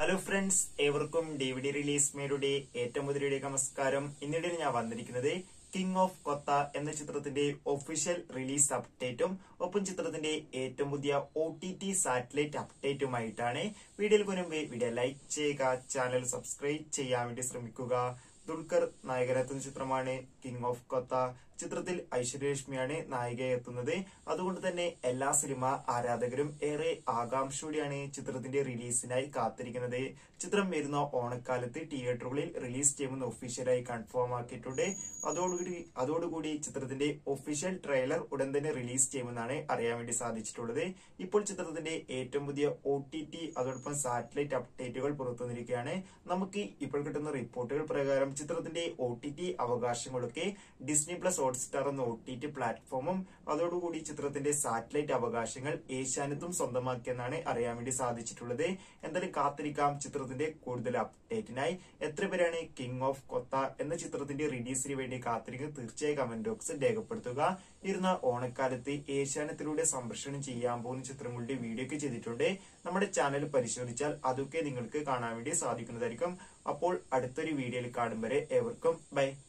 hello friends ഏവർക്കും D V D release മേരുടെ ഏറ്റവും മുതലിലേക്ക് നമസ്കാരം ഇന്നിടെ ഞാൻ വന്നിരിക്കുന്നത് കിങ് ഓഫ് കൊത്ത എന്ന ചിത്രത്തിന്റെ ഒഫീഷ്യൽ റിലീസ് അപ്ഡേറ്റും ഒപ്പം ചിത്രത്തിന്റെ ഏറ്റവും പുതിയ ഒ ടി ടി സാറ്റലൈറ്റ് അപ്ഡേറ്റുമായിട്ടാണ് വീഡിയോയിൽ മുൻപ് വീഡിയോ ലൈക്ക് ചെയ്യുക ചാനൽ സബ്സ്ക്രൈബ് ചെയ്യാൻ വേണ്ടി ശ്രമിക്കുക ദുൽഖർ നായകനെത്തുന്ന ചിത്രമാണ് കിങ് ഓഫ് കൊത്ത ചിത്രത്തിൽ ഐശ്വര്യലക്ഷ്മിയാണ് നായികയെത്തുന്നത് അതുകൊണ്ട് തന്നെ എല്ലാ സിനിമ ആരാധകരും ഏറെ ആകാംക്ഷയോടെയാണ് ചിത്രത്തിന്റെ റിലീസിനായി കാത്തിരിക്കുന്നത് ചിത്രം വരുന്ന ഓണക്കാലത്ത് തിയേറ്ററുകളിൽ റിലീസ് ചെയ്യുമെന്ന് ഒഫീഷ്യലായി കൺഫേം ആക്കിയിട്ടുണ്ട് അതോടുകൂടി അതോടുകൂടി ചിത്രത്തിന്റെ ഒഫീഷ്യൽ ട്രെയിലർ ഉടൻ തന്നെ റിലീസ് ചെയ്യുമെന്നാണ് അറിയാൻ വേണ്ടി സാധിച്ചിട്ടുള്ളത് ഇപ്പോൾ ചിത്രത്തിന്റെ ഏറ്റവും പുതിയ ഒ ടി ടി അതോടൊപ്പം സാറ്റലൈറ്റ് അപ്ഡേറ്റുകൾ പുറത്തുവന്നിരിക്കുകയാണ് നമുക്ക് ഇപ്പോൾ കിട്ടുന്ന റിപ്പോർട്ടുകൾ പ്രകാരം ചിത്രത്തിന്റെ ഒ ടി ടി അവകാശങ്ങളൊക്കെ ഡിസ്നി പ്ലസ് ഹോട്ട്സ്റ്റാർ എന്ന ഒ ടി ടി പ്ലാറ്റ്ഫോമും അതോടുകൂടി ചിത്രത്തിന്റെ സാറ്റലൈറ്റ് അവകാശങ്ങൾ ഏഷ്യാനെത്തും സ്വന്തമാക്കിയെന്നാണ് അറിയാൻ വേണ്ടി സാധിച്ചിട്ടുള്ളത് എന്തായാലും കാത്തിരിക്കാം ചിത്രത്തിന്റെ കൂടുതൽ അപ്ഡേറ്റിനായി എത്ര പേരാണ് കിങ് ഓഫ് കൊത്ത എന്ന ചിത്രത്തിന്റെ റിലീസിന് വേണ്ടി കാത്തിരിക്കുന്നത് തീർച്ചയായും കമന്റ് ബോക്സിൽ രേഖപ്പെടുത്തുക ഇരുന്ന ഓണക്കാലത്ത് ഏഷ്യാനെത്തിലൂടെ സംപ്രേഷണം ചെയ്യാൻ പോകുന്ന ചിത്രങ്ങളുടെ വീഡിയോ ഒക്കെ ചെയ്തിട്ടുണ്ട് നമ്മുടെ ചാനൽ പരിശോധിച്ചാൽ അതൊക്കെ നിങ്ങൾക്ക് കാണാൻ വേണ്ടി സാധിക്കുന്നതായിരിക്കും അപ്പോൾ അടുത്തൊരു വീഡിയോയിൽ കാണും വരെ ഏവർക്കും ബൈ